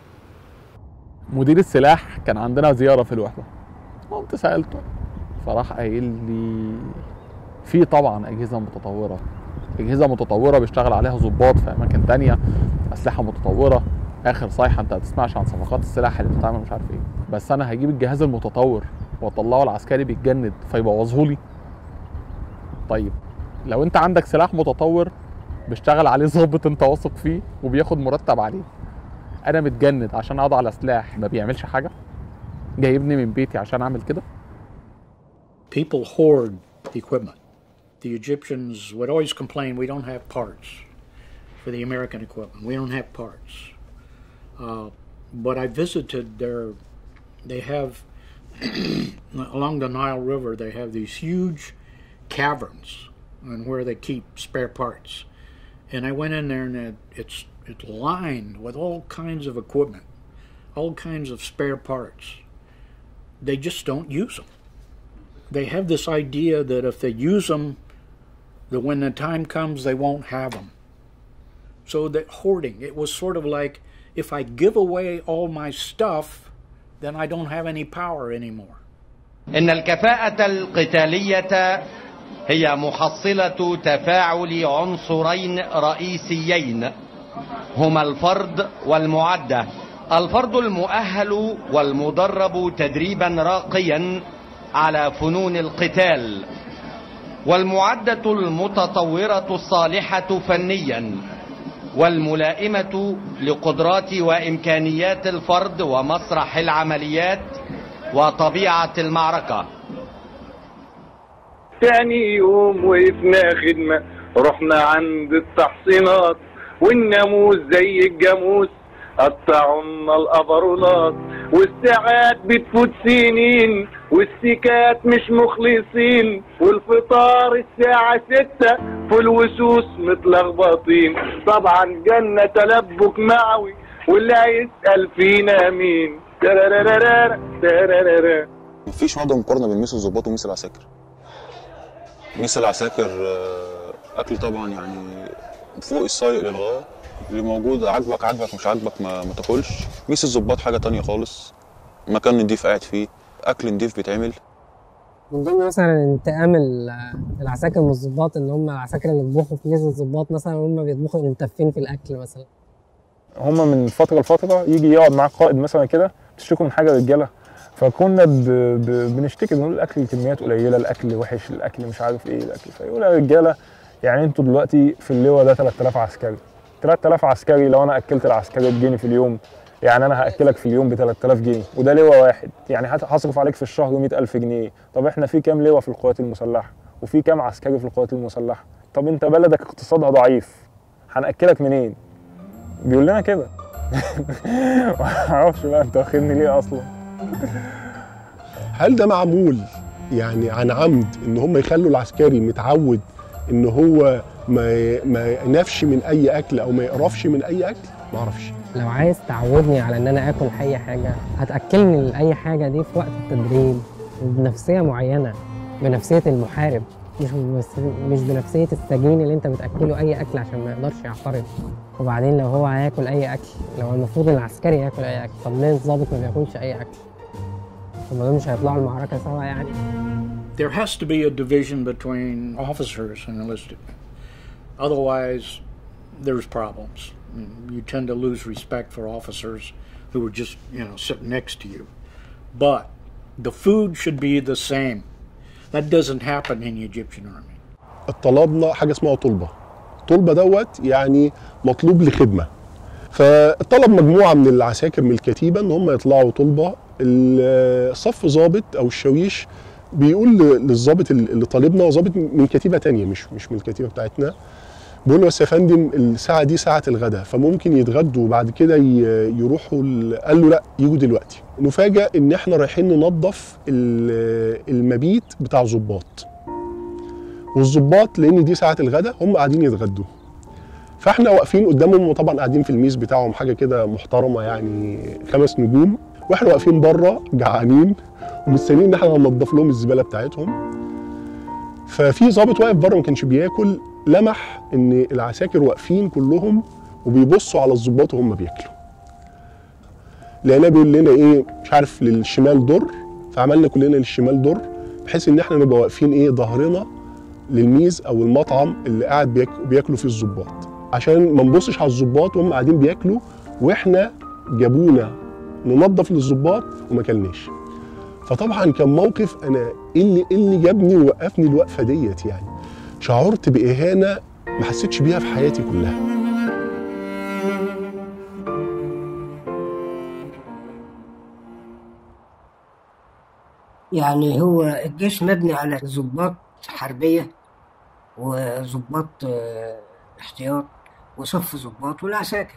مدير السلاح كان عندنا زياره في الوحده قمت سالته فراح قايل لي في طبعا اجهزه متطوره اجهزه متطوره بيشتغل عليها ضباط في اماكن تانية اسلحه متطوره اخر صيحه انت هتسمعش عن صفقات السلاح اللي بتتعمل مش عارف ايه بس انا هجيب الجهاز المتطور واطلعه العسكري بيتجند فيبوظهولي طيب لو انت عندك سلاح متطور بيشتغل عليه ضابط انت واثق فيه وبياخد مرتب عليه انا متجند عشان اقعد على سلاح ما بيعملش حاجه جايبني من بيتي عشان اعمل كده People hoard equipment. The Egyptians would always complain we don't have parts for the American equipment. We don't have parts. Uh, but I visited their, they have, along the Nile River, they have these huge caverns and where they keep spare parts. And I went in there and it, it's, it's lined with all kinds of equipment, all kinds of spare parts. They just don't use them they have this idea that if they use them, that when the time comes, they won't have them. So that hoarding, it was sort of like if I give away all my stuff, then I don't have any power anymore. إن الكفاءة القتالية هي محصلة تفاعل عنصرين رئيسيين هما الفرد والمعدة الفرد المؤهل والمدرب تدريبا راقيا على فنون القتال والمعدة المتطورة الصالحة فنيا والملائمة لقدرات وإمكانيات الفرد ومسرح العمليات وطبيعة المعركة تاني يوم وقفنا خدمة رحنا عند التحصينات والناموس زي الجاموس قطعوا لنا الأبرونات والساعات بتفوت سنين والسكات مش مخلصين والفطار الساعة ستة في الوسوس متلخبطين طبعا جنة تلبك معوي واللي هيسأل فينا مين ترارارارا ترارارا مفيش وضع مقارنه بين ميس الضباط وميس العساكر ميس العساكر آه، اكل طبعا يعني فوق السايق للغايه اللي موجود عاجبك عاجبك مش عاجبك ما, ما تاكلش ميس الضباط حاجه تانية خالص مكان نضيف قاعد فيه اكل نضيف بيتعمل من ضمن مثلا انتقام ال- العساكر من الضباط ان هم العساكر اللي بيطبخوا في ميز الضباط مثلا هم بيطبخوا متفين في الاكل مثلا هما من فتره لفتره يجي يقعد معاك قائد مثلا كده تشتكوا من حاجه رجاله فكنا ب... ب... بنشتكي بنقول الاكل كميات قليله الاكل وحش الاكل مش عارف ايه الاكل فيقول يا رجاله يعني انتوا دلوقتي في اللواء ده 3000 عسكري 3000 عسكري لو انا اكلت العسكري بجنيه في اليوم يعني انا هاكلك في اليوم ب 3000 جنيه وده لواء واحد يعني هت- هصرف عليك في الشهر 100000 جنيه طب احنا في كام لواء في القوات المسلحه وفي كام عسكري في القوات المسلحه طب انت بلدك اقتصادها ضعيف هناكلك منين بيقول لنا كده معرفش بقى انت واخدني ليه اصلا هل ده معمول يعني عن عمد ان هم يخلوا العسكري متعود ان هو ما ما ينافش من اي اكل او ما يقرفش من اي اكل ما اعرفش لو عايز تعودني على ان انا اكل اي حاجه هتاكلني اي حاجه دي في وقت التدريب وبنفسيه معينه بنفسيه المحارب مش بس مش بنفسيه السجين اللي انت بتاكله اي اكل عشان ما يقدرش يعترض وبعدين لو هو هياكل اي اكل لو المفروض العسكري ياكل اي اكل طب ليه الضابط ما بياكلش اي اكل طب ما دول مش هيطلعوا المعركه سوا يعني There has to be a division between officers and enlisted men. Otherwise, there's problems. You tend to lose respect for officers who are just, you know, sitting next to you. But the food should be the same. That doesn't happen in the Egyptian army. طلبنا حاجه اسمها طلبه طلبه دوت يعني مطلوب لخدمه فطلب مجموعه من العساكر من الكتيبه ان هم يطلعوا طلبه الصف ضابط او الشاويش بيقول ل- للضابط اللي طالبنا هو ضابط من كتيبه تانية مش مش من الكتيبه بتاعتنا بيقول له بس يا فندم الساعه دي ساعه الغداء فممكن يتغدوا وبعد كده ي- يروحوا ال- قال له لا يجوا دلوقتي نفاجئ ان احنا رايحين ننظف ال- المبيت بتاع ضباط والظباط لان دي ساعه الغداء هم قاعدين يتغدوا فاحنا واقفين قدامهم وطبعا قاعدين في الميز بتاعهم حاجه كده محترمه يعني خمس نجوم واحنا واقفين بره جعانين ومستنيين ان احنا ننضف لهم الزباله بتاعتهم ففي ضابط واقف بره ما كانش بياكل لمح ان العساكر واقفين كلهم وبيبصوا على الضباط وهم بياكلوا لقيناه بيقول لنا ايه مش عارف للشمال در فعملنا كلنا للشمال در بحيث ان احنا نبقى واقفين ايه ظهرنا للميز او المطعم اللي قاعد بياك بياكلوا فيه الضباط عشان ما نبصش على الضباط وهم قاعدين بياكلوا واحنا جابونا ننظف للضباط وما كلناش فطبعا كان موقف انا ايه اللي إيه اللي جابني ووقفني الوقفه ديت يعني شعرت باهانه ما حسيتش بيها في حياتي كلها يعني هو الجيش مبني على ضباط حربية وضباط آه، احتياط وصف ضباط والعساكر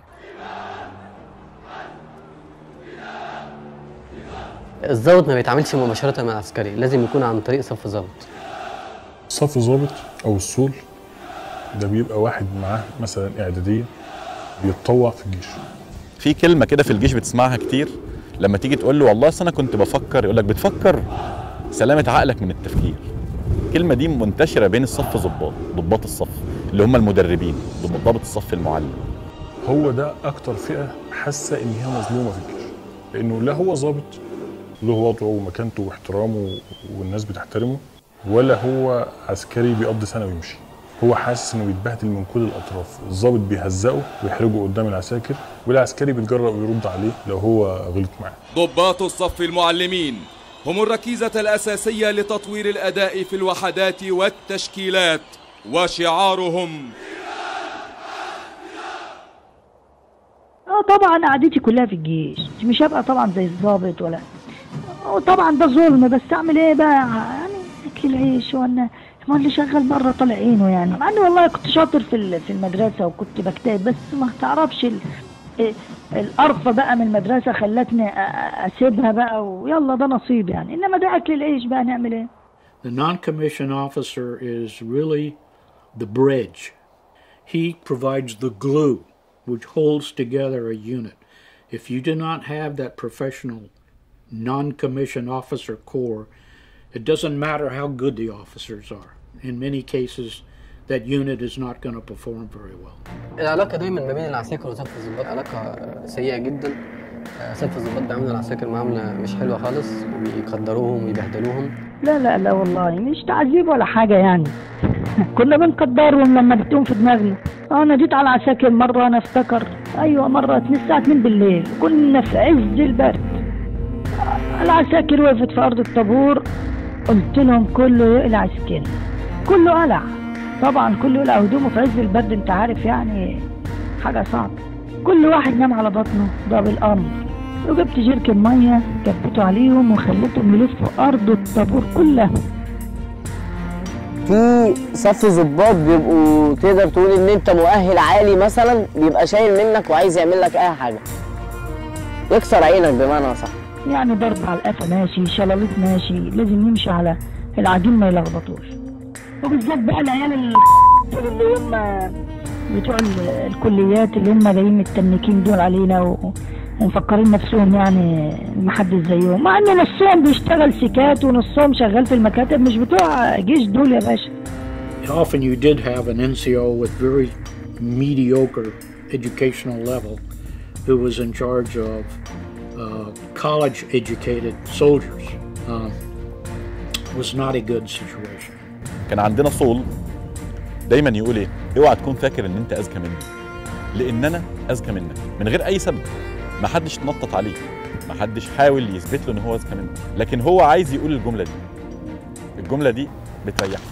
الضابط ما بيتعاملش مباشرة مع العسكري لازم يكون عن طريق صف ضابط صف ظابط او الصول ده بيبقى واحد معاه مثلا اعداديه بيتطوع في الجيش في كلمه كده في الجيش بتسمعها كتير لما تيجي تقول له والله أصل انا كنت بفكر يقول لك بتفكر سلامه عقلك من التفكير الكلمه دي منتشره بين الصف ضباط ضباط الصف اللي هم المدربين ضابط الصف المعلم هو ده اكتر فئه حاسه ان هي مظلومه في الجيش لانه لا هو ظابط له وضعه ومكانته واحترامه والناس بتحترمه ولا هو عسكري بيقضي سنه ويمشي هو حاسس انه بيتبهدل من كل الاطراف الظابط بيهزقه ويحرجه قدام العساكر والعسكري بيتجرأ ويرد عليه لو هو غلط معاه ضباط الصف المعلمين هم الركيزة الأساسية لتطوير الأداء في الوحدات والتشكيلات وشعارهم اه طبعا قعدتي كلها في الجيش مش هبقى طبعا زي الضابط ولا وطبعا ده ظلم بس اعمل ايه بقى يعني اكل العيش وانا ما اللي شغال بره طالع عينه يعني مع اني والله كنت شاطر في ال- في المدرسه وكنت بجتهد بس ما تعرفش ال- إيه القرفه بقى من المدرسه خلتني أ- أ- اسيبها بقى ويلا ده نصيب يعني انما ده اكل العيش بقى نعمل ايه The non-commissioned officer is really the bridge. He provides the glue which holds together a unit. If you do not have that professional non-commissioned officer corps, it doesn't matter how good the officers are. In many cases, that unit is not going to perform very well. العلاقة دايما ما بين العساكر وصف الضباط علاقة سيئة جدا آه، صف الضباط بيعاملوا العساكر معاملة مش حلوة خالص وبيقدروهم ويبهدلوهم لا لا لا والله مش تعذيب ولا حاجة يعني كنا بنقدرهم لما جبتهم في دماغنا انا جيت على العساكر مرة انا افتكر ايوه مرة الساعة 2 بالليل كنا في عز البرد العساكر وقفت في ارض الطابور قلت لهم كله يقلع سكين كله قلع طبعا كله يقلع هدومه في عز البرد انت عارف يعني حاجة صعبة كل واحد نام على بطنه ده بالامر وجبت جيركن ميه كبته عليهم وخليتهم يلفوا ارض الطابور كلها في صف ضباط بيبقوا تقدر تقول ان انت مؤهل عالي مثلا بيبقى شايل منك وعايز يعمل لك اي حاجه يكسر عينك بمعنى صح يعني ضرب على القفا ماشي شلاليط ماشي لازم نمشي على العجين ما يلخبطوش وبالذات بقى العيال ال- اللي هم بتوع ال- الكليات اللي هم جايين متنكين دول علينا و... ومفكرين نفسهم يعني محدش زيهم مع ان نصهم بيشتغل سكات ونصهم شغال في المكاتب مش بتوع جيش دول يا باشا Often you did have an NCO with very mediocre educational level who was in charge of uh, college educated soldiers. Um, was not a good situation. كان عندنا صول دايما يقول ايه اوعى تكون فاكر ان انت اذكى مني لان انا اذكى منك من غير اي سبب ما حدش تنطط عليه ما حدش حاول يثبت له ان هو اذكى منه لكن هو عايز يقول الجمله دي الجمله دي بتريحه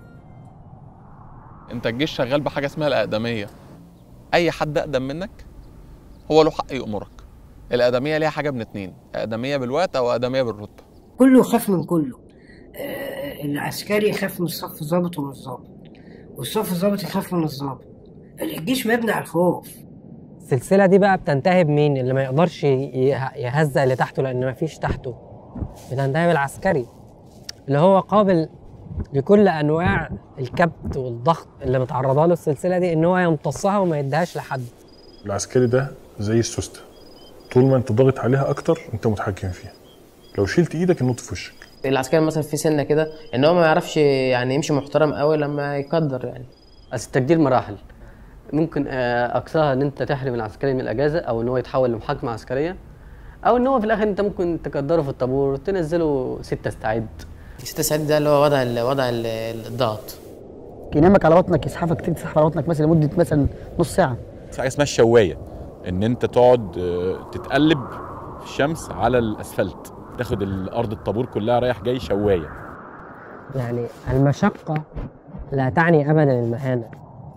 انت الجيش شغال بحاجه اسمها الاقدميه اي حد اقدم منك هو له حق يامرك الاقدميه ليها حاجه من اتنين اقدميه بالوقت او اقدميه بالرتبه كله يخاف من كله آه، العسكري يخاف من الصف الضابط ومن الضابط والصف الضابط يخاف من الضابط الجيش مبني على الخوف السلسله دي بقى بتنتهي بمين اللي ما يقدرش يه- يهزق اللي تحته لان ما فيش تحته بتنتهي بالعسكري اللي هو قابل لكل انواع الكبت والضغط اللي متعرضه له السلسله دي ان هو يمتصها وما يديهاش لحد العسكري ده زي السوسته طول ما انت ضاغط عليها اكتر انت متحكم فيها لو شلت ايدك النط في وشك العسكري مثلا في سنه كده ان هو ما يعرفش يعني يمشي محترم قوي لما يقدر يعني بس التقدير مراحل ممكن آه، اقصاها ان انت تحرم العسكري من الاجازه او ان هو يتحول لمحاكمه عسكريه او ان هو في الاخر انت ممكن تقدره في الطابور تنزله ستة استعد ستة استعد ده اللي هو وضع ال- وضع ال- الضغط ينامك على بطنك يسحبك تسحب على بطنك مثلا لمده مثلا نص ساعه في حاجه اسمها الشوايه ان انت تقعد آه، تتقلب في الشمس على الاسفلت تاخد الارض الطابور كلها رايح جاي شوايه يعني المشقة لا تعني أبدا المهانة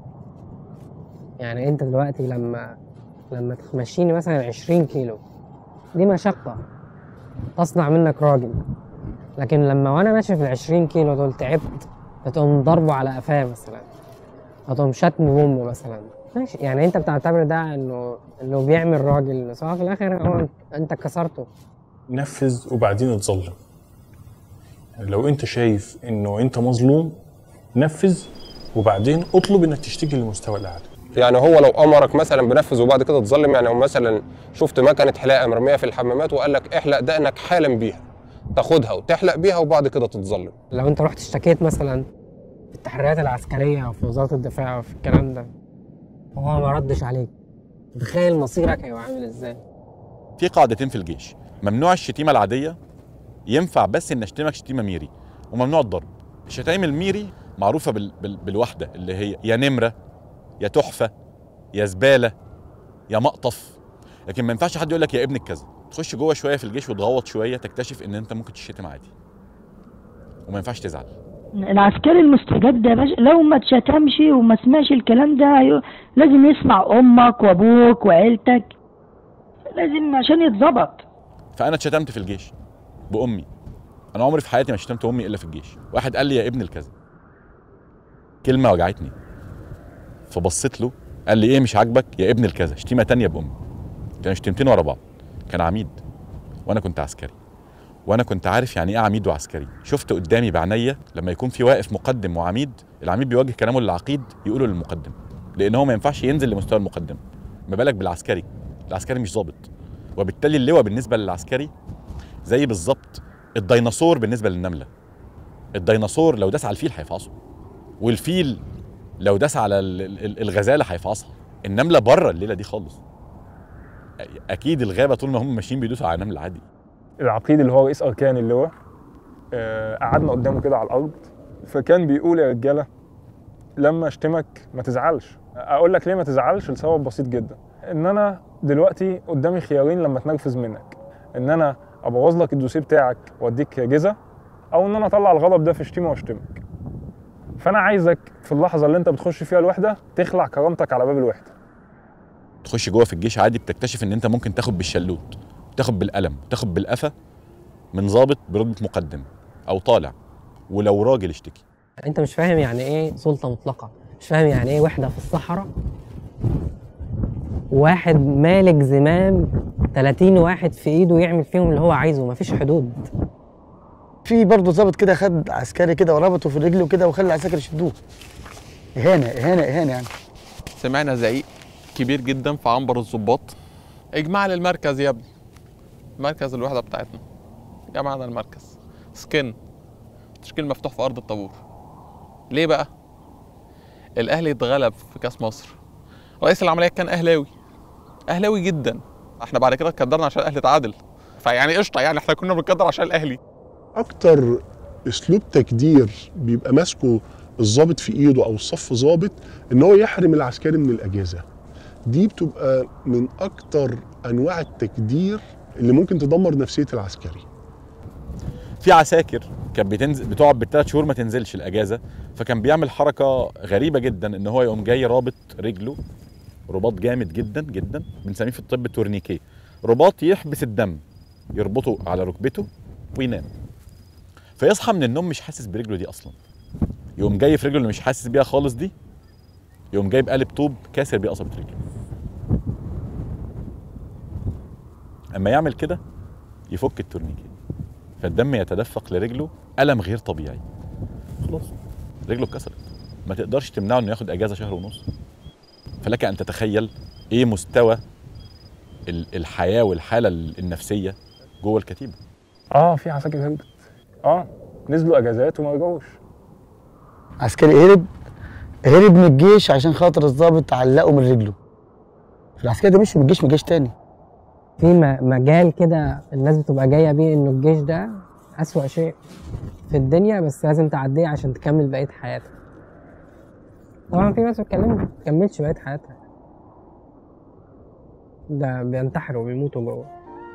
يعني أنت دلوقتي لما لما تمشيني مثلا 20 كيلو دي مشقة تصنع منك راجل لكن لما وأنا ماشي في ال 20 كيلو دول تعبت فتقوم ضربه على قفاه مثلا فتقوم شتم بأمه مثلا ماشي يعني أنت بتعتبر ده إنه إنه بيعمل راجل بس هو في الآخر هو أنت كسرته نفذ وبعدين اتظلم يعني لو انت شايف انه انت مظلوم نفذ وبعدين اطلب انك تشتكي للمستوى الاعلى يعني هو لو امرك مثلا بنفذ وبعد كده تظلم يعني هو مثلا شفت مكنه حلاقه مرميه في الحمامات وقال لك احلق دقنك حالا بيها تاخدها وتحلق بيها وبعد كده تتظلم لو انت رحت اشتكيت مثلا في التحريات العسكريه او في وزاره الدفاع او في الكلام ده وهو ما ردش عليك تخيل مصيرك هيبقى عامل ازاي في قاعدتين في الجيش ممنوع الشتيمه العاديه ينفع بس ان اشتمك شتيمه ميري وممنوع الضرب الشتايم الميري معروفه بال... بال... بالوحده اللي هي يا نمره يا تحفه يا زباله يا مقطف لكن ما ينفعش حد يقول لك يا ابن الكذا تخش جوه شويه في الجيش وتغوط شويه تكتشف ان انت ممكن تشتم عادي وما ينفعش تزعل العسكري المستجد ده يا باشا لو ما اتشتمش وما سمعش الكلام ده هي- لازم يسمع امك وابوك وعيلتك لازم عشان يتظبط فانا اتشتمت في الجيش بامي انا عمري في حياتي ما شتمت امي الا في الجيش واحد قال لي يا ابن الكذا كلمه وجعتني فبصيت له قال لي ايه مش عاجبك يا ابن الكذا شتيمه تانية بامي كانوا شتيمتين ورا بعض كان عميد وانا كنت عسكري وانا كنت عارف يعني ايه عميد وعسكري شفت قدامي بعينيا لما يكون في واقف مقدم وعميد العميد بيوجه كلامه للعقيد يقوله للمقدم لان هو ما ينفعش ينزل لمستوى المقدم ما بالك بالعسكري العسكري مش ظابط وبالتالي اللواء بالنسبه للعسكري زي بالظبط الديناصور بالنسبه للنمله الديناصور لو داس على الفيل هيفعصه والفيل لو داس على ال- ال- الغزاله هيفعصها النمله بره الليله دي خالص أ- اكيد الغابه طول ما هم ماشيين بيدوسوا على نمل عادي العقيد اللي هو رئيس اركان اللواء آه، قعدنا قدامه كده على الارض فكان بيقول يا رجاله لما اشتمك ما تزعلش اقول لك ليه ما تزعلش لسبب بسيط جدا ان انا دلوقتي قدامي خيارين لما اتنرفز منك ان انا ابوظ لك الدوسيه بتاعك واديك جزا او ان انا اطلع الغضب ده في شتيمه واشتمك فانا عايزك في اللحظه اللي انت بتخش فيها الوحده تخلع كرامتك على باب الوحده تخش جوه في الجيش عادي بتكتشف ان انت ممكن تاخد بالشلوت تاخد بالقلم تاخد بالقفا من ضابط برتبه مقدم او طالع ولو راجل اشتكي انت مش فاهم يعني ايه سلطه مطلقه مش فاهم يعني ايه وحده في الصحراء واحد مالك زمام 30 واحد في ايده يعمل فيهم اللي هو عايزه مفيش حدود في برضه ظابط كده خد عسكري كده وربطه في رجله كده وخلى العساكر يشدوه اهانه اهانه اهانه يعني سمعنا زعيق كبير جدا في عنبر الضباط اجمع لي المركز يا ابني مركز الوحده بتاعتنا جمعنا المركز سكن تشكيل مفتوح في ارض الطابور ليه بقى الاهلي اتغلب في كاس مصر رئيس العمليات كان اهلاوي اهلاوي جدا احنا بعد كده اتقدرنا عشان الاهلي تعادل فيعني قشطه يعني احنا كنا بنقدر عشان الاهلي اكتر اسلوب تقدير بيبقى ماسكه الضابط في ايده او الصف ضابط ان هو يحرم العسكري من الاجازه دي بتبقى من اكتر انواع التقدير اللي ممكن تدمر نفسيه العسكري في عساكر كانت بتنزل بتقعد بالثلاث شهور ما تنزلش الاجازه فكان بيعمل حركه غريبه جدا ان هو يقوم جاي رابط رجله رباط جامد جدا جدا بنسميه في الطب تورنيكيه رباط يحبس الدم يربطه على ركبته وينام فيصحى من النوم مش حاسس برجله دي اصلا يقوم جاي في رجله اللي مش حاسس بيها خالص دي يقوم جايب قالب طوب كاسر بيه قصبه رجله اما يعمل كده يفك التورنيكيه فالدم يتدفق لرجله الم غير طبيعي خلاص رجله اتكسرت ما تقدرش تمنعه انه ياخد اجازه شهر ونص فلك ان تتخيل ايه مستوى ال- الحياه والحاله ال- النفسيه جوه الكتيبه اه في عساكر هربت اه نزلوا اجازات وما رجعوش عسكري هرب هرب من الجيش عشان خاطر الضابط علقه من رجله العسكري ده مشي من الجيش من جيش تاني في م- مجال كده الناس بتبقى جايه بيه انه الجيش ده اسوأ شيء في الدنيا بس لازم تعديه عشان تكمل بقيه حياتك طبعا في ناس بتكلم ما تكملش بقيه حياتها ده بينتحروا وبيموتوا جوه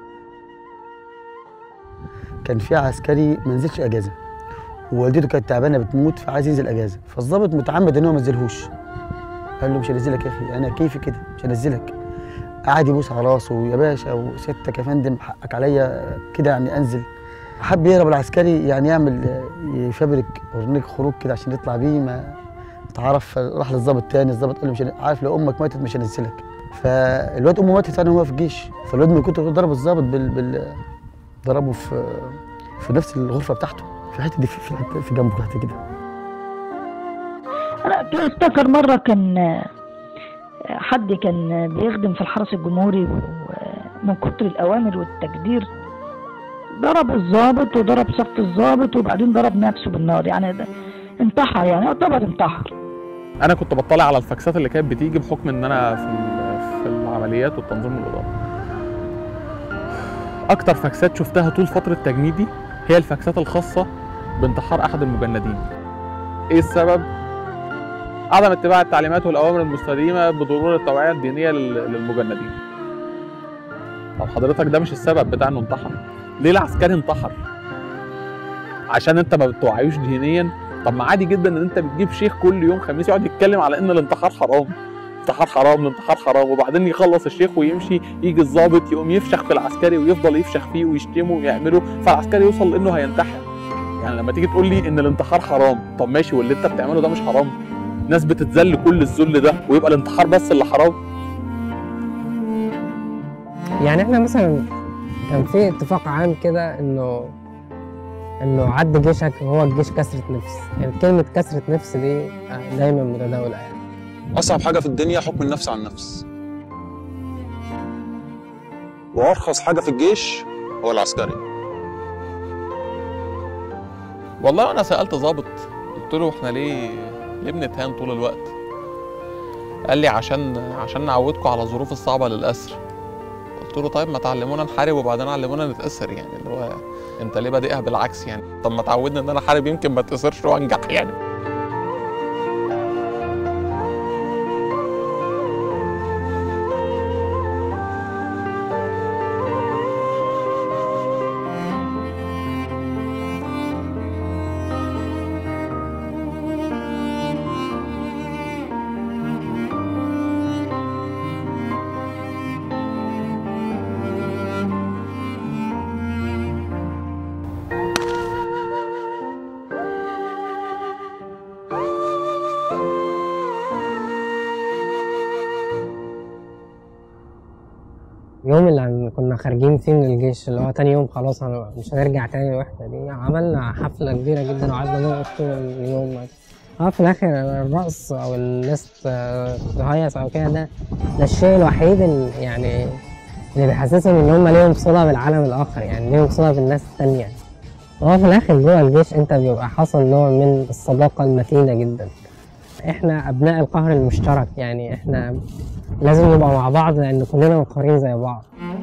كان في عسكري ما نزلش اجازه ووالدته كانت تعبانه بتموت فعايز ينزل اجازه فالضابط متعمد ان هو ما نزلهوش قال له مش هنزلك يا اخي انا كيفي كده مش هنزلك قعد يبوس على راسه يا باشا وستك يا فندم حقك عليا كده يعني انزل حب يهرب العسكري يعني يعمل يفبرك برنامج خروج كده عشان يطلع بيه ما اتعرف راح للضابط تاني الضابط قال له مش هن- عارف لو امك ماتت مش هنزلك فالواد امه ماتت يعني وهو في الجيش فالواد من كتر ضرب الضابط بال, بال ضربه في في نفس الغرفه بتاعته في الحته دي في في, الحتة- في جنبه تحت كده انا افتكر مره كان آه، حد كان بيخدم في الحرس الجمهوري ومن كتر الاوامر والتجدير ضرب الضابط وضرب صف الضابط وبعدين ضرب نفسه بالنار يعني ده انتحر يعني يعتبر انتحر انا كنت بطلع على الفاكسات اللي كانت بتيجي بحكم ان انا في ال- في العمليات والتنظيم والاداره اكتر فاكسات شفتها طول فتره تجنيدي هي الفاكسات الخاصه بانتحار احد المجندين ايه السبب عدم اتباع التعليمات والاوامر المستديمه بضروره التوعيه الدينيه لل- للمجندين طب حضرتك ده مش السبب بتاع انه انتحر ليه العسكري انتحر عشان انت ما بتوعيوش دينيا طب ما عادي جدا ان انت بتجيب شيخ كل يوم خميس يقعد يتكلم على ان الانتحار حرام الانتحار حرام الانتحار حرام وبعدين يخلص الشيخ ويمشي يجي الضابط يقوم يفشخ في العسكري ويفضل يفشخ فيه ويشتمه ويعمله فالعسكري يوصل لانه هينتحر يعني لما تيجي تقول لي ان الانتحار حرام طب ماشي واللي انت بتعمله ده مش حرام ناس بتتذل كل الذل ده ويبقى الانتحار بس اللي حرام يعني احنا مثلا كان في اتفاق عام كده انه انه عد جيشك هو الجيش كسرة نفس يعني كلمة كسرة نفس دي دايما متداولة يعني اصعب حاجه في الدنيا حكم النفس عن النفس وارخص حاجه في الجيش هو العسكري والله انا سالت ظابط قلت له احنا ليه ليه بنتهان طول الوقت قال لي عشان عشان نعودكم على الظروف الصعبه للاسر قلت له طيب ما تعلمونا نحارب وبعدين علمونا نتاثر يعني اللي هو انت ليه بادئها بالعكس يعني طب ما تعودني ان انا احارب يمكن ما اتاثرش وانجح يعني اليوم اللي عن- كنا خارجين فيه من الجيش اللي هو تاني يوم خلاص أنا مش هنرجع تاني الوحدة دي عملنا حفلة كبيرة جدا وقعدنا نرقص طول اليوم اه في الآخر الرقص أو الناس ت- تهيص أو كده ده ده الشيء الوحيد اللي يعني اللي بيحسسهم إن هم ليهم صلة بالعالم الآخر يعني ليهم صلة بالناس التانية وهو في الآخر جوه الجيش أنت بيبقى حصل نوع من الصداقة المتينة جدا احنا أبناء القهر المشترك يعني احنا لازم نبقى مع بعض لأن كلنا مقهورين زي بعض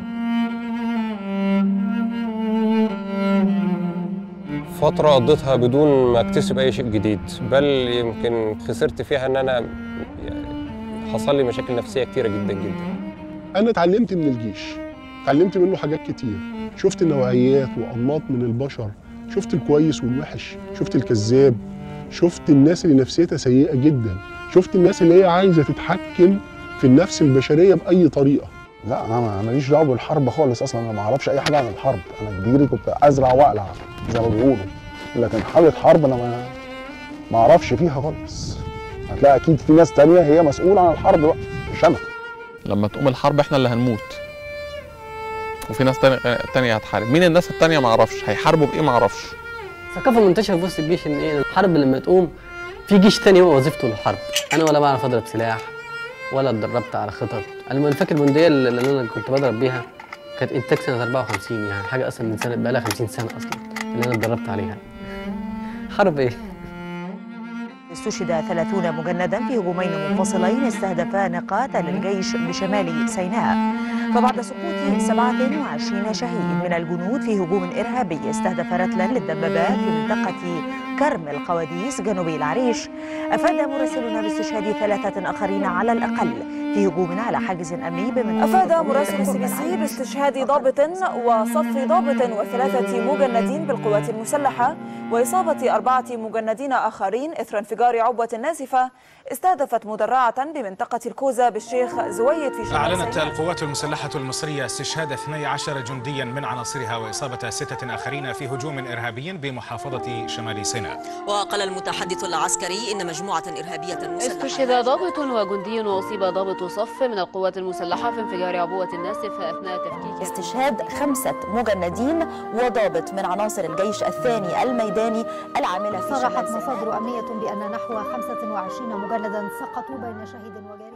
فترة قضيتها بدون ما اكتسب أي شيء جديد بل يمكن خسرت فيها إن أنا يعني حصل لي مشاكل نفسية كتيرة جدا جدا انا اتعلمت من الجيش اتعلمت منه حاجات كتير شفت نوعيات وانماط من البشر شفت الكويس والوحش شفت الكذاب شفت الناس اللي نفسيتها سيئه جدا شفت الناس اللي هي عايزه تتحكم في النفس البشريه باي طريقه لا انا ما- ماليش دعوه بالحرب خالص اصلا انا ما اعرفش اي حاجه عن الحرب انا كبيري كنت ازرع واقلع زي ما بيقولوا لكن حاله حرب انا ما ما اعرفش فيها خالص هتلاقي اكيد في ناس تانية هي مسؤوله عن الحرب بقى مش انا لما تقوم الحرب احنا اللي هنموت وفي ناس تانية, تانية هتحارب مين الناس التانية معرفش هيحاربوا بايه معرفش ثقافه منتشره في وسط الجيش ان ايه الحرب لما تقوم في جيش تاني هو وظيفته الحرب انا ولا بعرف اضرب سلاح ولا اتدربت على خطط انا فاكر البندقيه اللي اللي انا كنت بضرب بيها كانت انتاج سنه 54 يعني حاجه اصلا من سنه بقى لها 50 سنه اصلا اللي انا اتدربت عليها حرب ايه استشهد 30 مجندا في هجومين منفصلين استهدفا نقاط للجيش بشمال سيناء فبعد سقوط 27 شهيد من الجنود في هجوم إرهابي استهدف رتلا للدبابات في منطقة كرم القواديس جنوبي العريش أفاد مراسلنا باستشهاد ثلاثة آخرين على الأقل في هجوم على حاجز أمني بمنطقة أفاد مراسل سي بي سي باستشهاد ضابط وصف ضابط وثلاثة مجندين بالقوات المسلحة وإصابة أربعة مجندين آخرين إثر انفجار عبوة نازفة استهدفت مدرعة بمنطقة الكوزة بالشيخ زويد في شمال أعلنت سيناء. القوات المسلحة المصرية استشهاد 12 جنديا من عناصرها وإصابة ستة آخرين في هجوم إرهابي بمحافظة شمال سيناء وقال المتحدث العسكري إن مجموعة إرهابية مسلحة استشهد ضابط وجندي وأصيب ضابط صف من القوات المسلحة في انفجار عبوة ناسف أثناء تفكيك استشهاد خمسة مجندين وضابط من عناصر الجيش الثاني الميداني العاملة في صرحت شمال سيناء. مصادر أمنية بأن نحو 25 مجندا سقطوا بين شهيد وجريح